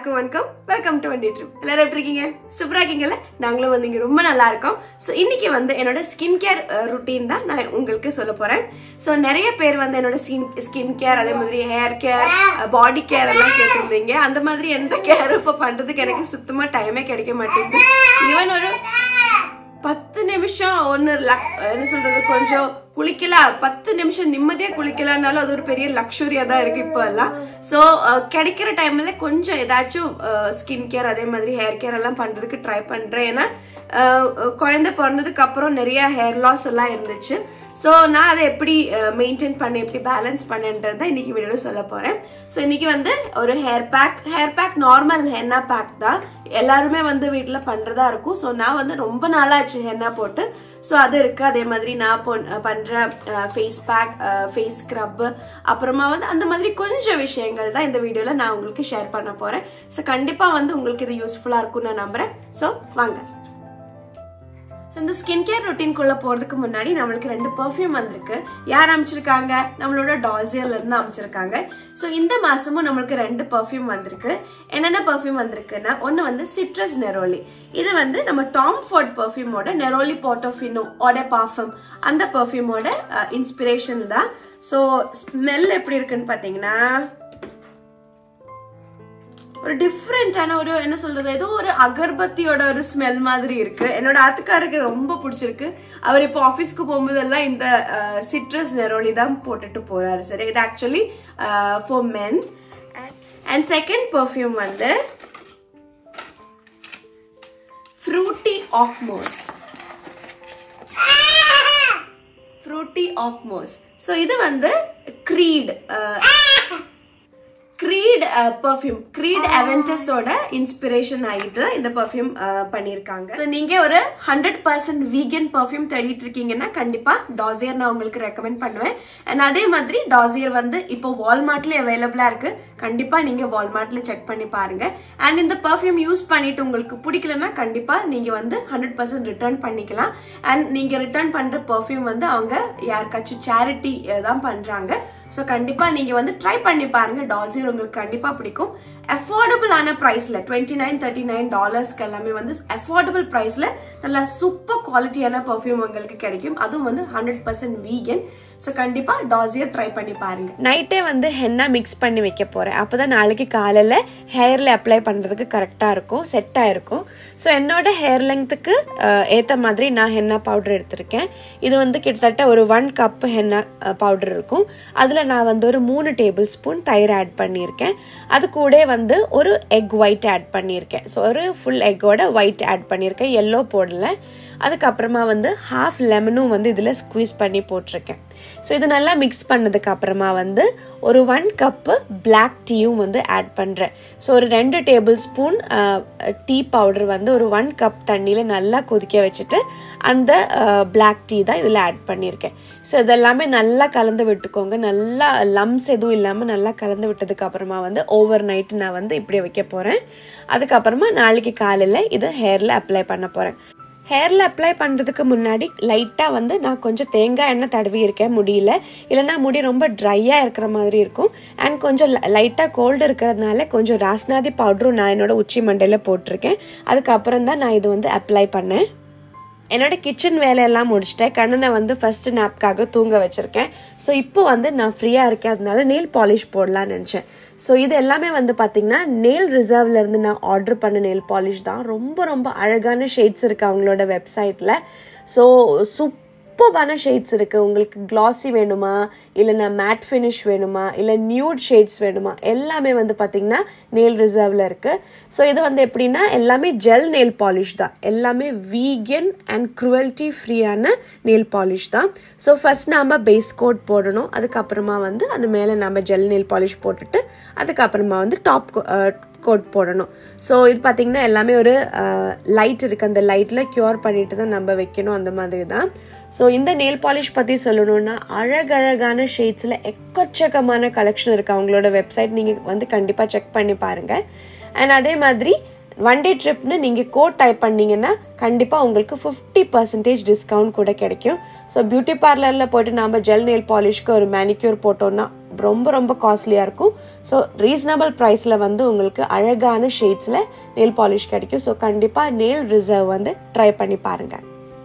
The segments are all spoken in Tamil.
எல்லாருக்கும் வணக்கம் வெல்கம் டு வண்டி ட்ரிப் எல்லாரும் எப்படி இருக்கீங்க சூப்பரா இருக்கீங்கல்ல நாங்களும் வந்து இங்க ரொம்ப நல்லா இருக்கோம் ஸோ இன்னைக்கு வந்து என்னோட ஸ்கின் கேர் ருட்டீன் தான் நான் உங்களுக்கு சொல்ல போறேன் ஸோ நிறைய பேர் வந்து என்னோட ஸ்கின் ஸ்கின் கேர் அதே மாதிரி ஹேர் கேர் பாடி கேர் எல்லாம் கேட்டிருந்தீங்க அந்த மாதிரி எந்த கேர் இப்போ பண்றதுக்கு எனக்கு சுத்தமா டைமே கிடைக்க மாட்டேங்குது ஈவன் ஒரு பத்து நிமிஷம் ஒன்று என்ன சொல்றது கொஞ்சம் குளிக்கலாம் பத்து நிமிஷம் நிம்மதியா குளிக்கலாம்னாலும் அது ஒரு பெரிய லக்ஸுரியா தான் இருக்கு இப்போ எல்லாம் ஸோ கிடைக்கிற டைம்ல கொஞ்சம் ஏதாச்சும் ஸ்கின் கேர் அதே மாதிரி ஹேர் கேர் எல்லாம் பண்றதுக்கு ட்ரை பண்றேன் ஏன்னா அஹ், குழந்தை பிறந்ததுக்கு அப்புறம் நிறைய ஹேர் லாஸ் எல்லாம் இருந்துச்சு ஸோ நான் அதை எப்படி மெயின்டைன் பண்ண எப்படி பேலன்ஸ் பண்ணேன்றது தான் இன்னைக்கு வீடியோவில் சொல்ல போறேன் ஸோ இன்னைக்கு வந்து ஒரு hair pack hair pack normal henna pack தான் எல்லாருமே வந்து வீட்டில் பண்ணுறதா இருக்கும் ஸோ நான் வந்து ரொம்ப நாளாச்சு ஹென்னா போட்டு ஸோ அது இருக்கு அதே மாதிரி நான் பொன்- பண்ற ஃபேஸ் பேக் ஃபேஸ் ஸ்க்ரப் அப்புறமா வந்து அந்த மாதிரி கொஞ்சம் விஷயங்கள் தான் இந்த வீடியோவில் நான் உங்களுக்கு ஷேர் பண்ண போறேன் ஸோ கண்டிப்பாக வந்து உங்களுக்கு இது யூஸ்ஃபுல்லாக இருக்கும்னு நான் நம்புறேன் ஸோ வாங்க ஸோ இந்த ஸ்கின் கேர் ரொட்டீன்குள்ள போறதுக்கு முன்னாடி நம்மளுக்கு ரெண்டு பெர்ஃப்யூம் வந்திருக்கு யார் அமைச்சிருக்காங்க நம்மளோட டாசியர்ல இருந்து அமைச்சிருக்காங்க ஸோ இந்த மாசமும் நம்மளுக்கு ரெண்டு பெர்ஃப்யூம் வந்திருக்கு என்னென்ன பெர்ஃப்யூம் வந்திருக்குன்னா ஒன்று வந்து சிட்ரஸ் நெரோலி இது வந்து நம்ம டாம் ஃபோர்ட் பெர்ஃப்யூமோட நெரோலி போட்டோஃபினோ ஓட பாஃபம் அந்த பெர்ஃப்யூமோட இன்ஸ்பிரேஷன் தான் ஸோ ஸ்மெல் எப்படி இருக்குன்னு பார்த்தீங்கன்னா ஒரு டிஃப்ரெண்டான ஒரு என்ன சொல்றது ஏதோ ஒரு அகர்பத்தியோட ஒரு ஸ்மெல் மாதிரி இருக்கு என்னோட ஆத்துக்காருக்கு ரொம்ப பிடிச்சிருக்கு அவர் இப்போ ஆஃபீஸ்க்கு போகும்போதெல்லாம் இந்த சிட்ரஸ் நெரோலி தான் போட்டுட்டு போறாரு சரி இது actually for men and second perfume வந்து ஃப்ரூட்டி ஆக்மோஸ் ஃப்ரூட்டி ஆக்மோஸ் ஸோ இது வந்து க்ரீட் க்ரீட் பர்ஃப்யூம் க்ரீட் அவென்டஸோட இன்ஸ்பிரேஷன் ஆகிட்டு இந்த பர்ஃப்யூம் பண்ணியிருக்காங்க ஸோ நீங்கள் ஒரு ஹண்ட்ரட் பர்சன்ட் வீகன் பர்ஃப்யூம் தேடிட்டு இருக்கீங்கன்னா கண்டிப்பாக டாசியர் நான் உங்களுக்கு ரெக்கமெண்ட் பண்ணுவேன் அண்ட் அதே மாதிரி டாசியர் வந்து இப்போ வால்மார்ட்லேயே அவைலபிளாக இருக்கு கண்டிப்பாக நீங்கள் வால்மார்ட்டில் செக் பண்ணி பாருங்க அண்ட் இந்த பர்ஃப்யூம் யூஸ் பண்ணிட்டு உங்களுக்கு பிடிக்கலன்னா கண்டிப்பாக நீங்கள் வந்து ஹண்ட்ரட் பர்சன்ட் ரிட்டர்ன் பண்ணிக்கலாம் அண்ட் நீங்கள் ரிட்டர்ன் பண்ணுற பர்ஃப்யூம் வந்து அவங்க யாருக்காச்சும் சேரிட்டி தான் பண்ணுறாங்க ஸோ கண்டிப்பாக நீங்கள் வந்து ட்ரை பண்ணி பாருங்க டாசியர் உங்களுக்கு கண்டிப்பாக பிடிக்கும் அஃபோர்டபுளான ப்ரைஸில் டுவெண்ட்டி நைன் தேர்ட்டி நைன் டாலர்ஸ்க்கு எல்லாமே வந்து அஃபோர்டபுள் ப்ரைஸில் நல்லா சூப்பர் குவாலிட்டியான பர்ஃப்யூம் உங்களுக்கு கிடைக்கும் அதுவும் வந்து ஹண்ட்ரட் பர்சன்ட் வீகன் ஸோ கண்டிப்பாக டாசியர் ட்ரை பண்ணி பாருங்க நைட்டே வந்து ஹென்னா மிக்ஸ் பண்ணி வைக்க போகிறேன் அப்போ தான் நாளைக்கு காலையில் ஹேரில் அப்ளை பண்ணுறதுக்கு கரெக்டாக இருக்கும் செட் ஆகிருக்கும் ஸோ என்னோட ஹேர் லெங்க்த்துக்கு ஏற்ற மாதிரி நான் ஹென்னா பவுடர் எடுத்திருக்கேன் இது வந்து கிட்டத்தட்ட ஒரு ஒன் கப் ஹென்னா பவுடர் இருக்கும் அதில் நான் வந்து ஒரு மூணு டேபிள் ஸ்பூன் தயிர் ஆட் பண்ணியிருக்கேன் அது கூட வந்து ஒரு எக் ஒயிட் ஆட் பண்ணியிருக்கேன் ஸோ ஒரு ஃபுல் எக்கோட ஒயிட் ஆட் பண்ணியிருக்கேன் எல்லோ போடல அதுக்கப்புறமா வந்து ஹாஃப் லெமனும் வந்து இதில் ஸ்குவீஸ் பண்ணி போட்டிருக்கேன் ஸோ இது நல்லா மிக்ஸ் பண்ணதுக்கு அப்புறமா வந்து ஒரு ஒன் கப்பு பிளாக் டீயும் வந்து ஆட் பண்ணுறேன் ஸோ ஒரு ரெண்டு டேபிள் ஸ்பூன் டீ பவுடர் வந்து ஒரு ஒன் கப் தண்ணியில் நல்லா கொதிக்க வச்சுட்டு அந்த பிளாக் டீ தான் இதில் ஆட் பண்ணியிருக்கேன் ஸோ இதெல்லாமே நல்லா கலந்து விட்டுக்கோங்க நல்லா லம்ஸ் எதுவும் இல்லாமல் நல்லா கலந்து விட்டதுக்கு அப்புறமா வந்து ஓவர் நைட் நான் வந்து இப்படி வைக்க போகிறேன் அதுக்கப்புறமா நாளைக்கு காலையில் இதை ஹேரில் அப்ளை பண்ண போகிறேன் ஹேரில் அப்ளை பண்ணுறதுக்கு முன்னாடி லைட்டாக வந்து நான் கொஞ்சம் தேங்காய் எண்ணெய் தடவி இருக்கேன் முடியல இல்லைன்னா முடி ரொம்ப ட்ரையாக இருக்கிற மாதிரி இருக்கும் அண்ட் கொஞ்சம் லைட்டாக கோல்டு இருக்கிறதுனால கொஞ்சம் ராஸ்னாதி பவுடரும் நான் என்னோட உச்சி மண்டையில் போட்டிருக்கேன் அதுக்கப்புறம் தான் நான் இது வந்து அப்ளை பண்ணேன் என்னோட கிச்சன் வேலையெல்லாம் முடிச்சிட்டேன் கண்ணனை வந்து ஃபர்ஸ்ட் நாப்காக தூங்க வச்சிருக்கேன் ஸோ இப்போ வந்து நான் ஃப்ரீயாக இருக்கேன் அதனால நெயில் பாலிஷ் போடலாம்னு நினச்சேன் ஸோ இது எல்லாமே வந்து பார்த்தீங்கன்னா நெயில் ரிசர்வ்ல இருந்து நான் ஆர்டர் பண்ண நெயில் பாலிஷ் தான் ரொம்ப ரொம்ப அழகான ஷேட்ஸ் இருக்குது அவங்களோட வெப்சைட்டில் ஸோ சூப் சூப்பர்பான ஷேட்ஸ் இருக்குது உங்களுக்கு கிளாஸி வேணுமா இல்லைனா மேட் ஃபினிஷ் வேணுமா இல்லை நியூட் ஷேட்ஸ் வேணுமா எல்லாமே வந்து பார்த்திங்கன்னா நெயில் ரிசர்வில் இருக்குது ஸோ இது வந்து எப்படின்னா எல்லாமே ஜெல் நெயில் பாலிஷ் தான் எல்லாமே வீகன் அண்ட் க்ருவல்ட்டி ஃப்ரீயான நெயில் பாலிஷ் தான் ஸோ ஃபஸ்ட் நாம் பேஸ் கோட் போடணும் அதுக்கப்புறமா வந்து அது மேலே நம்ம ஜெல் நெயில் பாலிஷ் போட்டுட்டு அதுக்கப்புறமா வந்து டாப் கோட் போடணும் ஸோ இது பார்த்திங்கன்னா எல்லாமே ஒரு லைட் இருக்குது அந்த லைட்டில் க்யூர் பண்ணிட்டு தான் நம்ம வைக்கணும் அந்த மாதிரி தான் ஸோ இந்த நெயில் பாலிஷ் பற்றி சொல்லணும்னா அழகழகான ஷேட்ஸில் எக்கச்சக்கமான கலெக்ஷன் இருக்குது அவங்களோட வெப்சைட் நீங்கள் வந்து கண்டிப்பாக செக் பண்ணி பாருங்கள் அண்ட் அதே மாதிரி ஒன் டே ட்ரிப்னு நீங்கள் கோட் டைப் பண்ணீங்கன்னா கண்டிப்பாக உங்களுக்கு ஃபிஃப்டி பர்சன்டேஜ் டிஸ்கவுண்ட் கூட கிடைக்கும் ஸோ பியூட்டி பார்லரில் போயிட்டு நம்ம ஜெல் நெயில் பாலிஷ்க்கு ஒரு மேனிக்யூர் போட்டோம்னா ரொம்ப ரொம்ப காஸ்ட்லியாக இருக்கும் ஸோ ரீசனபிள் ப்ரைஸில் வந்து உங்களுக்கு அழகான ஷேட்ஸில் நெயில் பாலிஷ் கிடைக்கும் ஸோ கண்டிப்பாக நெயில் ரிசர்வ் வந்து ட்ரை பண்ணி பாருங்கள்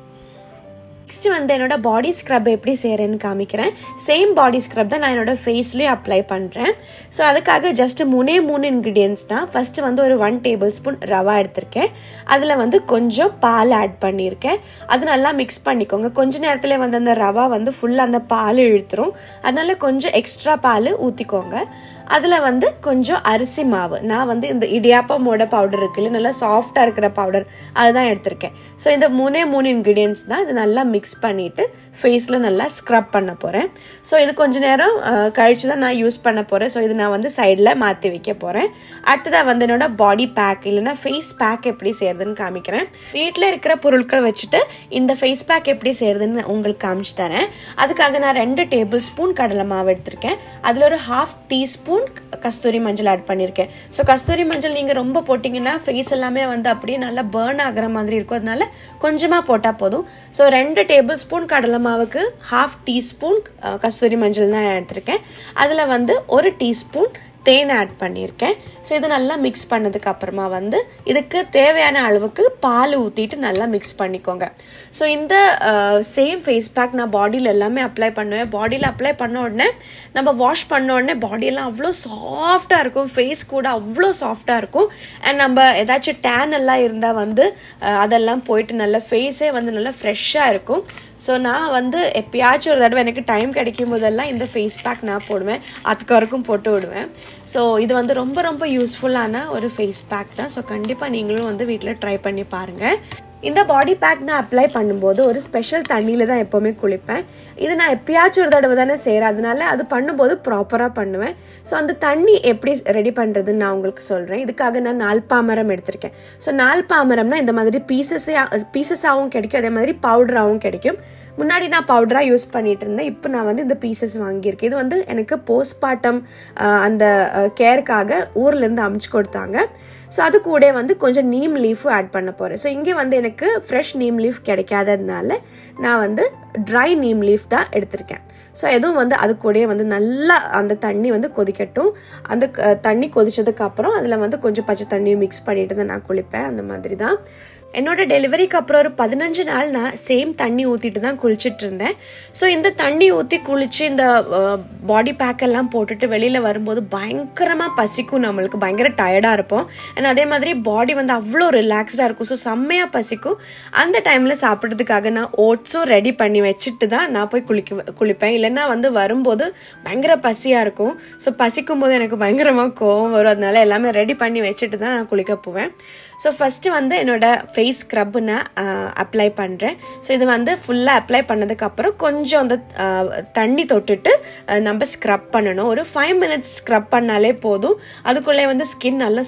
நெக்ஸ்ட் வந்து என்னோட பாடி ஸ்க்ரப் எப்படி செய்கிறேன்னு காமிக்கிறேன் சேம் பாடி ஸ்க்ரப் தான் நான் என்னோட ஃபேஸ்லேயே அப்ளை பண்ணுறேன் ஸோ அதுக்காக ஜஸ்ட் மூணே மூணு இன்க்ரீடியன்ஸ் தான் ஃபஸ்ட்டு வந்து ஒரு ஒன் டேபிள் ஸ்பூன் ரவா எடுத்திருக்கேன் அதில் வந்து கொஞ்சம் பால் ஆட் பண்ணியிருக்கேன் அது நல்லா மிக்ஸ் பண்ணிக்கோங்க கொஞ்ச நேரத்தில் வந்து அந்த ரவா வந்து ஃபுல்லாக அந்த பால் இழுத்துரும் அதனால கொஞ்சம் எக்ஸ்ட்ரா பால் ஊற்றிக்கோங்க அதில் வந்து கொஞ்சம் அரிசி மாவு நான் வந்து இந்த இடியாப்பமோட பவுடர் இருக்குல்ல நல்லா சாஃப்டாக இருக்கிற பவுடர் அதுதான் எடுத்திருக்கேன் ஸோ இந்த மூணே மூணு இன்க்ரீடியன்ஸ் தான் இது நல்லா மிக்ஸ் பண்ணிவிட்டு ஃபேஸில் நல்லா ஸ்க்ரப் பண்ண போகிறேன் ஸோ இது கொஞ்ச நேரம் கழிச்சு தான் நான் யூஸ் பண்ண போகிறேன் ஸோ இது நான் வந்து சைடில் மாற்றி வைக்க போகிறேன் அடுத்ததாக வந்து என்னோட பாடி பேக் இல்லைன்னா ஃபேஸ் பேக் எப்படி செய்யறதுன்னு காமிக்கிறேன் வீட்டில் இருக்கிற பொருட்கள் வச்சுட்டு இந்த ஃபேஸ் பேக் எப்படி செய்யறதுன்னு உங்களுக்கு காமிச்சு தரேன் அதுக்காக நான் ரெண்டு டேபிள் ஸ்பூன் கடலை மாவு எடுத்திருக்கேன் அதில் ஒரு ஹாஃப் டீஸ்பூன் கஸ்தூரி மஞ்சள் ஆட் பண்ணியிருக்கேன் ஸோ கஸ்தூரி மஞ்சள் நீங்கள் ரொம்ப போட்டிங்கன்னா ஃபேஸ் எல்லாமே வந்து அப்படியே நல்லா பேர்ன் ஆகிற மாதிரி இருக்கும் அதனால கொஞ்சமாக போட்டால் போதும் ஸோ ரெண்டு டேபிள் ஸ்பூன் கடலை மாவுக்கு ஹாஃப் டீஸ்பூன் கஸ்தூரி மஞ்சள் தான் எடுத்திருக்கேன் அதில் வந்து ஒரு டீஸ்பூன் தேன் ஆட் பண்ணியிருக்கேன் ஸோ இது நல்லா மிக்ஸ் பண்ணதுக்கு அப்புறமா வந்து இதுக்கு தேவையான அளவுக்கு பால் ஊற்றிட்டு நல்லா மிக்ஸ் பண்ணிக்கோங்க ஸோ இந்த சேம் ஃபேஸ் பேக் நான் பாடியில் எல்லாமே அப்ளை பண்ணுவேன் பாடியில் அப்ளை பண்ண உடனே நம்ம வாஷ் பண்ண உடனே பாடியெல்லாம் அவ்வளோ சாஃப்டாக இருக்கும் ஃபேஸ் கூட அவ்வளோ சாஃப்டாக இருக்கும் அண்ட் நம்ம ஏதாச்சும் டேன் எல்லாம் இருந்தால் வந்து அதெல்லாம் போயிட்டு நல்ல ஃபேஸே வந்து நல்லா ஃப்ரெஷ்ஷாக இருக்கும் ஸோ நான் வந்து எப்பயாச்சும் ஒரு தடவை எனக்கு டைம் கிடைக்கும் போதெல்லாம் இந்த ஃபேஸ் பேக் நான் போடுவேன் அதுக்கு வரைக்கும் போட்டு விடுவேன் ஸோ இது வந்து ரொம்ப ரொம்ப யூஸ்ஃபுல்லான ஒரு ஃபேஸ் பேக் தான் ஸோ கண்டிப்பாக நீங்களும் வந்து வீட்டில் ட்ரை பண்ணி பாருங்கள் இந்த பாடி பேக் நான் அப்ளை பண்ணும்போது ஒரு ஸ்பெஷல் தண்ணியில் தான் எப்போவுமே குளிப்பேன் இது நான் எப்பயாச்சும் ஒரு தடவை தானே செய்கிறேன் அதனால அது பண்ணும்போது ப்ராப்பராக பண்ணுவேன் ஸோ அந்த தண்ணி எப்படி ரெடி பண்ணுறதுன்னு நான் உங்களுக்கு சொல்கிறேன் இதுக்காக நான் நால்பாமரம் எடுத்திருக்கேன் ஸோ நால்பாமரம்னா இந்த மாதிரி பீசஸே பீசஸாகவும் கிடைக்கும் அதே மாதிரி பவுடராகவும் கிடைக்கும் முன்னாடி நான் பவுடராக யூஸ் பண்ணிட்டு இருந்தேன் இப்போ நான் வந்து இந்த பீசஸ் வாங்கியிருக்கேன் இது வந்து எனக்கு போஸ்ட்மார்ட்டம் அந்த கேருக்காக ஊர்லேருந்து அமுச்சு கொடுத்தாங்க ஸோ அது கூட வந்து கொஞ்சம் நீம் லீஃபும் ஆட் பண்ண போகிறேன் ஸோ இங்கே வந்து எனக்கு ஃப்ரெஷ் நீம் லீஃப் கிடைக்காததுனால நான் வந்து ட்ரை நீம் லீஃப் தான் எடுத்திருக்கேன் ஸோ எதுவும் வந்து அது கூடயே வந்து நல்லா அந்த தண்ணி வந்து கொதிக்கட்டும் அந்த தண்ணி கொதிச்சதுக்கு அப்புறம் அதில் வந்து கொஞ்சம் பச்சை தண்ணியும் மிக்ஸ் பண்ணிட்டு தான் நான் குளிப்பேன் அந்த மாதிரி தான் என்னோட டெலிவரிக்கு அப்புறம் ஒரு பதினஞ்சு நாள் நான் சேம் தண்ணி ஊற்றிட்டு தான் குளிச்சுட்டு இருந்தேன் ஸோ இந்த தண்ணி ஊற்றி குளிச்சு இந்த பாடி பேக் எல்லாம் போட்டுட்டு வெளியில் வரும்போது பயங்கரமாக பசிக்கும் நம்மளுக்கு பயங்கர டயர்டாக இருப்போம் அண்ட் அதே மாதிரி பாடி வந்து அவ்வளோ ரிலாக்ஸ்டாக இருக்கும் ஸோ செம்மையாக பசிக்கும் அந்த டைமில் சாப்பிட்றதுக்காக நான் ஓட்ஸும் ரெடி பண்ணி வச்சுட்டு தான் நான் போய் குளிக்க குளிப்பேன் இல்லைன்னா வந்து வரும்போது பயங்கர பசியாக இருக்கும் ஸோ பசிக்கும் போது எனக்கு பயங்கரமாக கோவம் வரும் அதனால எல்லாமே ரெடி பண்ணி வச்சுட்டு தான் நான் குளிக்க போவேன் ஸோ ஃபஸ்ட்டு வந்து என்னோட ஃபேஸ் ஸ்க்ரப் நான் அப்ளை பண்ணுறேன் ஸோ இது வந்து ஃபுல்லாக அப்ளை பண்ணதுக்கப்புறம் கொஞ்சம் அந்த தண்ணி தொட்டுட்டு நம்ம ஸ்க்ரப் பண்ணணும் ஒரு ஃபைவ் மினிட்ஸ் ஸ்க்ரப் பண்ணாலே போதும் அதுக்குள்ளே வந்து ஸ்கின் நல்லா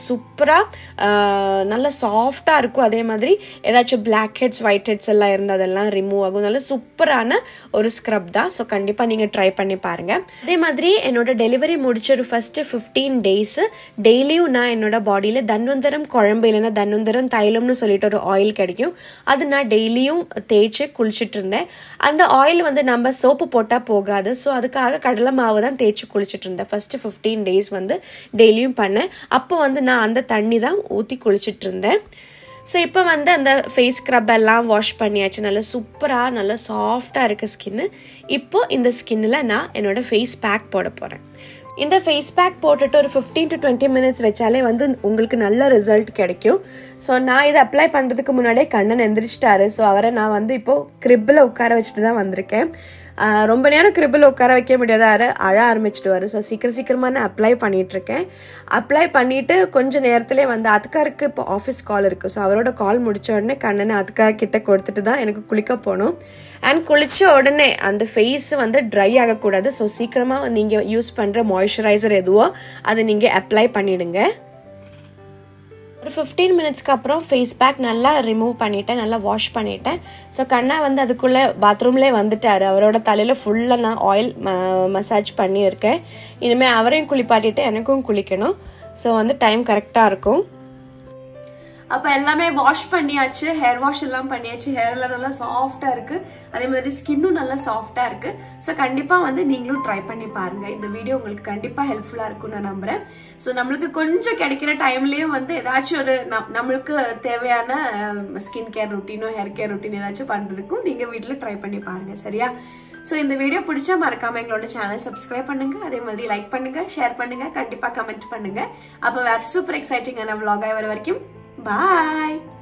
சூப்பராக நல்லா சாஃப்டாக இருக்கும் அதே மாதிரி ஏதாச்சும் பிளாக் ஹெட்ஸ் ஒயிட் ஹெட்ஸ் எல்லாம் இருந்து அதெல்லாம் ரிமூவ் ஆகும் நல்ல சூப்பரான ஒரு ஸ்க்ரப் தான் ஸோ கண்டிப்பாக நீங்கள் ட்ரை பண்ணி பாருங்கள் அதே மாதிரி என்னோட டெலிவரி முடிச்ச ஒரு ஃபஸ்ட்டு ஃபிஃப்டீன் டேஸ் டெய்லியும் நான் என்னோட பாடியில் தன்வந்தரம் குழம்பு இல்லைன்னா தன்வந்தரம் தைலம்னு சொல்லிட்டு ஒரு ஆயில் கிடைக்கும் அது நான் டெய்லியும் தேய்ச்சி குளிச்சுட்டு இருந்தேன் அந்த ஆயில் வந்து நம்ம சோப்பு போட்டால் போகாது ஸோ அதுக்காக கடலை மாவு தான் தேய்ச்சி குளிச்சுட்டு இருந்தேன் ஃபஸ்ட்டு ஃபிஃப்டீன் டேஸ் வந்து டெய்லியும் பண்ணேன் அப்போ வந்து நான் அந்த தண்ணி தான் ஊற்றி குளிச்சுட்டு இருந்தேன் ஸோ இப்போ வந்து அந்த ஃபேஸ் ஸ்க்ரப் எல்லாம் வாஷ் பண்ணியாச்சு நல்லா சூப்பராக நல்லா சாஃப்டாக இருக்குது ஸ்கின்னு இப்போ இந்த ஸ்கின்னில் நான் என்னோடய ஃபேஸ் பேக் போட போகிறேன் இந்த ஃபேஸ் பேக் போட்டுட்டு ஒரு ஃபிஃப்டீன் டு டுவெண்ட்டி மினிட்ஸ் வச்சாலே வந்து உங்களுக்கு நல்ல ரிசல்ட் கிடைக்கும் ஸோ நான் இதை அப்ளை பண்ணுறதுக்கு முன்னாடியே கண்ணன் எந்திரிச்சிட்டாரு ஸோ அவரை நான் வந்து இப்போது க்ரிப்பில் உட்கார வச்சுட்டு தான் வந்திருக்கேன் ரொம்ப நேரம் கிரிபிள் உட்கார வைக்க முடியாத அழ ஆரம்பிச்சிடுவார் ஸோ சீக்கிரம் சீக்கிரமாக நான் அப்ளை பண்ணிகிட்ருக்கேன் அப்ளை பண்ணிவிட்டு கொஞ்சம் நேரத்துலேயே வந்து அதுக்காருக்கு இப்போ ஆஃபீஸ் கால் இருக்குது ஸோ அவரோட கால் முடித்த உடனே கண்ணனை அதுக்காக கிட்ட கொடுத்துட்டு தான் எனக்கு குளிக்க போகணும் அண்ட் குளித்த உடனே அந்த ஃபேஸ் வந்து ட்ரை ஆகக்கூடாது ஸோ சீக்கிரமாக நீங்கள் யூஸ் பண்ணுற மாய்ஸ்சரைசர் எதுவோ அதை நீங்கள் அப்ளை பண்ணிவிடுங்க ஒரு ஃபிஃப்டீன் மினிட்ஸ்க்கு அப்புறம் ஃபேஸ் பேக் நல்லா ரிமூவ் பண்ணிட்டேன் நல்லா வாஷ் பண்ணிட்டேன் ஸோ கண்ணா வந்து அதுக்குள்ளே பாத்ரூம்லேயே வந்துட்டார் அவரோட தலையில் ஃபுல்லாக நான் ஆயில் மசாஜ் பண்ணியிருக்கேன் இனிமேல் அவரையும் குளிப்பாட்டிட்டு எனக்கும் குளிக்கணும் ஸோ வந்து டைம் கரெக்டாக இருக்கும் அப்போ எல்லாமே வாஷ் பண்ணியாச்சு ஹேர் வாஷ் எல்லாம் பண்ணியாச்சு ஹேர் எல்லாம் நல்லா சாஃப்டா இருக்கு அதே மாதிரி ஸ்கின்னும் நல்லா சாஃப்டா இருக்கு ஸோ கண்டிப்பா வந்து நீங்களும் ட்ரை பண்ணி பாருங்க இந்த வீடியோ உங்களுக்கு கண்டிப்பா ஹெல்ப்ஃபுல்லா இருக்கும் நான் நம்புறேன் ஸோ நம்மளுக்கு கொஞ்சம் கிடைக்கிற டைம்லயும் வந்து ஏதாச்சும் ஒரு நம்- நம்மளுக்கு தேவையான ஸ்கின் கேர் ருட்டீனோ ஹேர் கேர் ருட்டீன் ஏதாச்சும் பண்றதுக்கும் நீங்க வீட்டில் ட்ரை பண்ணி பாருங்க சரியா ஸோ இந்த வீடியோ பிடிச்சா மறக்காம எங்களோட சேனல் சப்ஸ்கிரைப் பண்ணுங்க அதே மாதிரி லைக் பண்ணுங்க ஷேர் பண்ணுங்க கண்டிப்பா கமெண்ட் பண்ணுங்க அப்போ வேற சூப்பர் எக்ஸைட்டிங்கான vlog ஆ வர வரைக்கும் பாய்